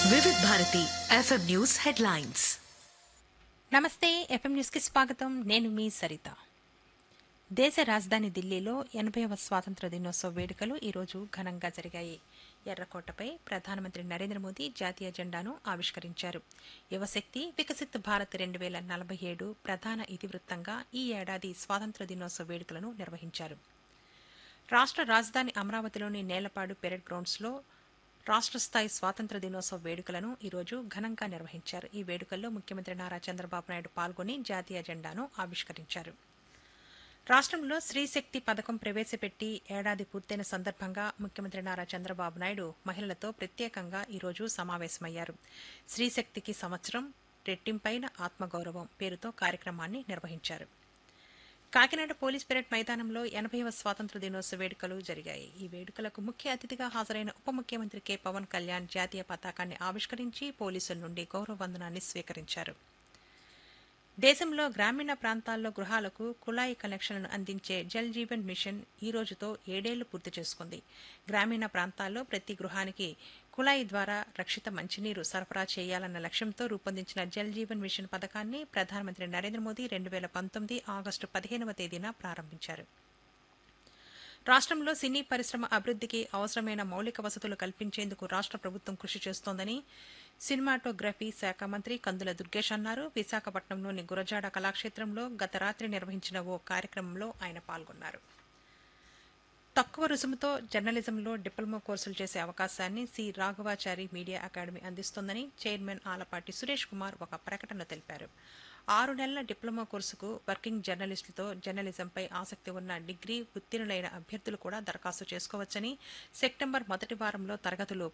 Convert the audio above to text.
వివిధ Bharati FM news headlines నమస్తే FM న్యూస్కి స్వాగతం నేను మీ సరిత దేశ రాజధాని ఢిల్లీలో ఎనభైవ స్వాతంత్ర దినోత్సవ వేడుకలు ఈరోజు ఘనంగా జరిగాయి ఎర్రకోటపై ప్రధానమంత్రి నరేంద్ర మోదీ జాతీయ జెండాను ఆవిష్కరించారు యువశక్తి వికసిత్ భారత్ రెండు వేల నలభై ఏడు ప్రధాన ఇతివృత్తంగా ఈ ఏడాది స్వాతంత్ర దినోత్సవ వేడుకలను నిర్వహించారు రాష్ట్ర రాజధాని అమరావతిలోని నేలపాడు పెరెడ్ గ్రౌండ్స్లో రాష్ట్ర స్థాయి స్వాతంత్ర దినోత్సవ వేడుకలను ఈరోజు ఘనంగా నిర్వహించారు ఈ వేడుకల్లో ముఖ్యమంత్రి నారా చంద్రబాబు నాయుడు పాల్గొని జాతీయ జెండాను ఆవిష్కరించారు రాష్ట్రంలో స్త్రీశక్తి పథకం ప్రవేశపెట్టి ఏడాది పూర్తయిన సందర్భంగా ముఖ్యమంత్రి నారా చంద్రబాబు నాయుడు మహిళలతో ప్రత్యేకంగా ఈరోజు సమావేశమయ్యారు స్త్రీశక్తికి సంవత్సరం రెట్టింపైన ఆత్మగౌరవం పేరుతో కార్యక్రమాన్ని నిర్వహించారు కాకినాడ పోలీస్ పెరేడ్ మైదానంలో ఎనభైవ స్వాతంత్ర దినోత్సవ వేడుకలు జరిగాయి ఈ వేడుకలకు ముఖ్య అతిథిగా హాజరైన ఉప ముఖ్యమంత్రి కె పవన్ కళ్యాణ్ జాతీయ పతాకాన్ని ఆవిష్కరించి పోలీసుల నుండి గౌరవ వందనాన్ని స్వీకరించారు దేశంలో గ్రామీణ ప్రాంతాల్లో గృహాలకు కుళాయి కనెక్షన్లను అందించే జల్ జీవన్ మిషన్ ఈ రోజుతో ఏడేళ్లు పూర్తి చేసుకుంది గ్రామీణ ప్రాంతాల్లో ప్రతి గృహానికి కుళాయి ద్వారా రక్షిత మంచినీరు సరఫరా చేయాలన్న లక్ష్యంతో రూపొందించిన జల్ జీవన్ మిషన్ పథకాన్ని ప్రధానమంత్రి నరేంద్ర మోదీ రెండు వేల పంతొమ్మిది ఆగస్టు పదిహేనవ తేదీన ప్రారంభించారు రాష్ట్రంలో సినీ పరిశ్రమ అభివృద్ధికి అవసరమైన మౌలిక వసతులు కల్పించేందుకు రాష్ట్ర ప్రభుత్వం కృషి చేస్తోందని సినిమాటోగ్రఫీ శాఖ మంత్రి కందుల దుర్గేష్ అన్నారు విశాఖపట్నంలోని గురజాడ కళాక్షేత్రంలో గత రాత్రి నిర్వహించిన ఓ కార్యక్రమంలో ఆయన పాల్గొన్నారు తక్కువ రుసుముతో జర్నలిజంలో డిప్లొమా కోర్సులు చేసే అవకాశాన్ని సి రాఘవాచారి మీడియా అకాడమీ అందిస్తోందని చైర్మన్ ఆలపాటి సురేష్ కుమార్ ఒక ప్రకటనలో తెలిపారు ఆరు నెలల డిప్లొమా కోర్సుకు వర్కింగ్ జర్నలిస్టులతో జర్నలిజంపై ఆసక్తి ఉన్న డిగ్రీ ఉత్తీర్ణులైన అభ్యర్థులు కూడా దరఖాస్తు చేసుకోవచ్చని సెప్టెంబర్ మొదటి వారంలో తరగతులు